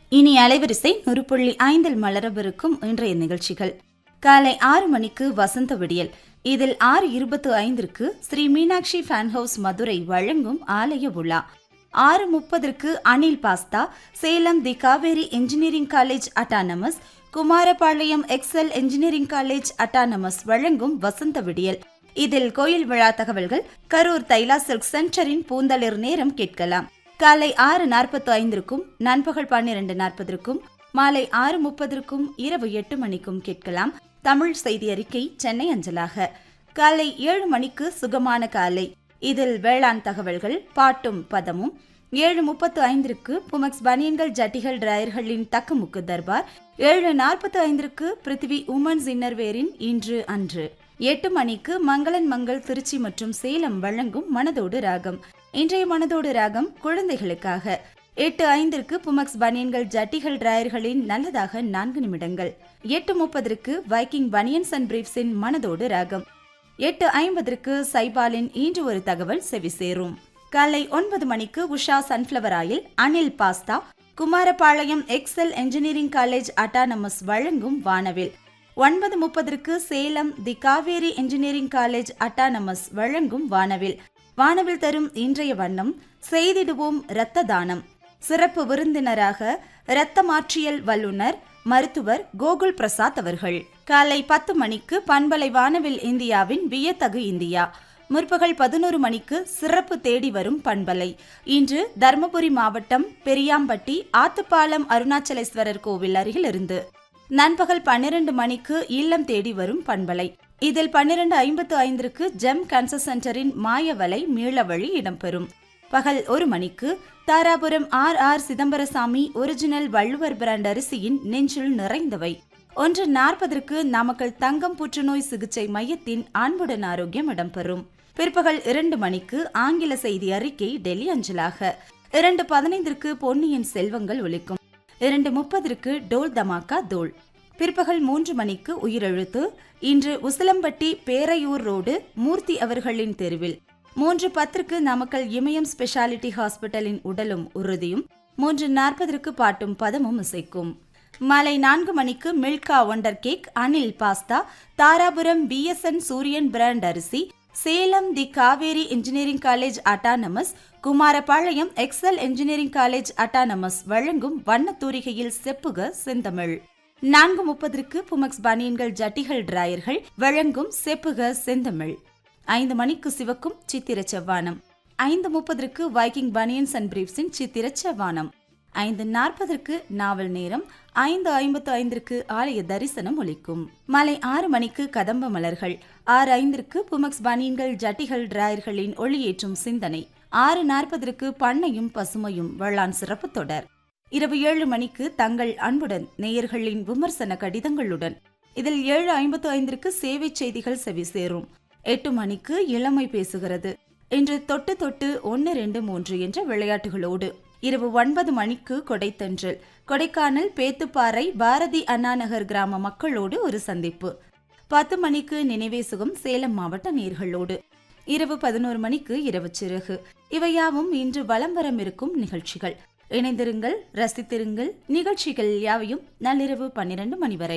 இனி அலைவரிசை நூறு புள்ளி ஐந்தில் மலரவிருக்கும் இன்றைய நிகழ்ச்சிகள் காலை ஆறு மணிக்கு வசந்த விடியல் இதில் ஆறு இருபத்து ஐந்திற்கு ஸ்ரீ மீனாட்சி ஃபேன் ஹவுஸ் மதுரை வழங்கும் ஆலய விழா ஆறு முப்பதற்கு Anil pasta Salem the Kaveri engineering college autonomous Kumarapalayam Excel engineering college autonomous வழங்கும் வசந்த விடியல் இதில் கோயில் விழா தகவல்கள் கரூர் தைலா சில்க் சென்டரின் பூந்தளிர் நேரம் கேட்கலாம் காலை ஆறு நாற்பத்து ஐந்திற்கும் நண்பகல் பன்னிரண்டு நாற்பதற்கும் மாலை ஆறு முப்பதற்கும் இரவு எட்டு மணிக்கும் கேட்கலாம் தமிழ் செய்தி அறிக்கை சென்னை அஞ்சலாக காலை ஏழு மணிக்கு சுகமான காலை இதில் வேளாண் தகவல்கள் பாட்டும் பதமும் ஏழு முப்பத்து ஐந்திற்கு புமக்ஸ் பனியன்கள் ஜட்டிகள் டிராயர்களின் தக்கமுக்கு தர்பார் ஏழு நாற்பத்து ஐந்திற்கு பிருத்திவி உமன்ஸ் இன்னர்வேரின் இன்று அன்று எட்டு மணிக்கு மங்களன் மங்கள் திருச்சி மற்றும் சேலம் வழங்கும் மனதோடு ராகம் இன்றைய மனதோடு ராகம் குழந்தைகளுக்காக எட்டு ஐந்திற்கு புமக்ஸ் பனியன்கள் ஜட்டிகள் டிராயர்களின் நல்லதாக நான்கு நிமிடங்கள் எட்டு முப்பதற்கு வைக்கிங் பனியன்ஸ் அண்ட் பிரீப்ஸின் மனதோடு ராகம் எட்டு ஐம்பதற்கு சைபாலின் இன்று ஒரு தகவல் செவி சேரும் காலை ஒன்பது மணிக்கு Usha sunflower oil Anil pasta Kumarapalayam Excel engineering college autonomous வழங்கும் வானவில் ஒன்பது முப்பதற்கு Salem the Kaveri engineering college autonomous வழங்கும் வானவில் வானவில் தரும் இன்றைய வண்ணம் செய்திடுவோம் இரத்த தானம் சிறப்பு விருந்தினராக இரத்த மாற்றியல் வல்லுநர் மருத்துவர் கோகுல் பிரசாத் அவர்கள் காலை பத்து மணிக்கு பண்பலை வானவில் இந்தியாவின் வியத்தகு இந்தியா முற்பகல் பதினோரு மணிக்கு சிறப்பு தேடி வரும் பண்பலை இன்று தருமபுரி மாவட்டம் பெரியாம்பட்டி ஆத்துப்பாலம் அருணாச்சலேஸ்வரர் கோவில் அருகில் இருந்து நண்பகல் பன்னிரண்டு மணிக்கு இல்லம் தேடி வரும் பண்பலை இதில் பன்னிரண்டு ஐம்பத்து ஐந்திற்கு ஜெம் கேன்சர் சென்டரின் மாயவலை மீளவழி இடம்பெறும் பகல் ஒரு மணிக்கு Dharapuram R R Chidambarasamy original Valluvar brand அரிசியின் நெஞ்சில் நிறைந்தவை ஒன்று நாற்பதற்கு நாமக்கல் தங்கம் புற்றுநோய் சிகிச்சை மையத்தின் அன்புடன் ஆரோக்கியம் இடம்பெறும் பிற்பகல் இரண்டு மணிக்கு ஆங்கில செய்தி அறிக்கை டெல்லி அஞ்சலாக இரண்டு பதினைந்திற்கு பொன்னியின் செல்வங்கள் ஒலிக்கும் இரண்டு முப்பதற்கு டோல் தமாக்கா தோல் பிற்பகல் மூன்று மணிக்கு உயிரெழுத்து இன்று உசிலம்பட்டி பேரையூர் ரோடு மூர்த்தி அவர்களின் தெருவில் மூன்று பத்திற்கு நாமக்கல் இமயம் ஸ்பெஷாலிட்டி ஹாஸ்பிட்டலின் உடலும் உறுதியும் மூன்று நாற்பதற்கு பாட்டும் பதமும் இசைக்கும் மாலை நான்கு மணிக்கு Milka wonder cake Anil pasta Dharapuram BSN Suriyan brand அரிசி Salem the Kaveri engineering college autonomous Kumarapalayam Excel engineering college autonomous வழங்கும் வண்ணத்தூரிகையில் செப்புக செந்தமிழ் நான்கு முப்பதற்கு புமக்ஸ் பனியன்கள் ஜட்டிகள் டிராயர்கள் வழங்கும் செப்புக செந்தமிழ் ஐந்து மணிக்கு சிவக்கும் சித்திர செவ்வானம் ஐந்து முப்பதற்கு வைக்கிங் பனியன்ஸ் அண்ட் பிரீப்ஸின் சித்திர செவ்வானம் ஐந்து நாற்பதற்கு நாவல் நேரம் ஐந்து ஐம்பத்து ஐந்திற்கு ஆலய தரிசனம் ஒலிக்கும் மாலை ஆறு மணிக்கு கதம்ப மலர்கள் ஆறு ஐந்திற்கு புமக்ஸ் பனியன்கள் ஜட்டிகள் டிராயர்களின் ஒளியேற்றும் சிந்தனை ஆறு நாற்பதற்கு பண்ணையும் பசுமையும் வேளாண் சிறப்பு தொடர் இரவு ஏழு மணிக்கு தங்கள் அன்புடன் நேயர்களின் விமர்சன கடிதங்களுடன் இதில் ஏழு ஐம்பத்து ஐந்திற்கு சேவை செய்திகள் செவி சேரும் எட்டு மணிக்கு இளமை பேசுகிறது இன்று தொட்டு தொட்டு ஒன்று ரெண்டு மூன்று என்ற விளையாட்டுகளோடு இரவு ஒன்பது மணிக்கு கொடைத்தன்றல் கொடைக்கானல் பேத்துப்பாறை பாரதி அண்ணாநகர் கிராம மக்களோடு ஒரு சந்திப்பு பத்து மணிக்கு நினைவே சுகம் சேலம் மாவட்ட நேர்களோடு இரவு பதினோரு மணிக்கு இரவு சிறகு இவையாவும் இன்று வலம் வரம் இருக்கும் நிகழ்ச்சிகள் இணைந்திருங்கள் ரசித்திருங்கள் நிகழ்ச்சிகள் யாவையும் நள்ளிரவு பன்னிரண்டு மணி வரை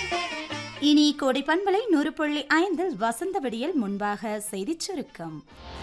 இனி கோடை பண்பலை நூறு புள்ளி ஐந்தில் வசந்த விடியல் முன்பாக செய்திச் சுருக்கம்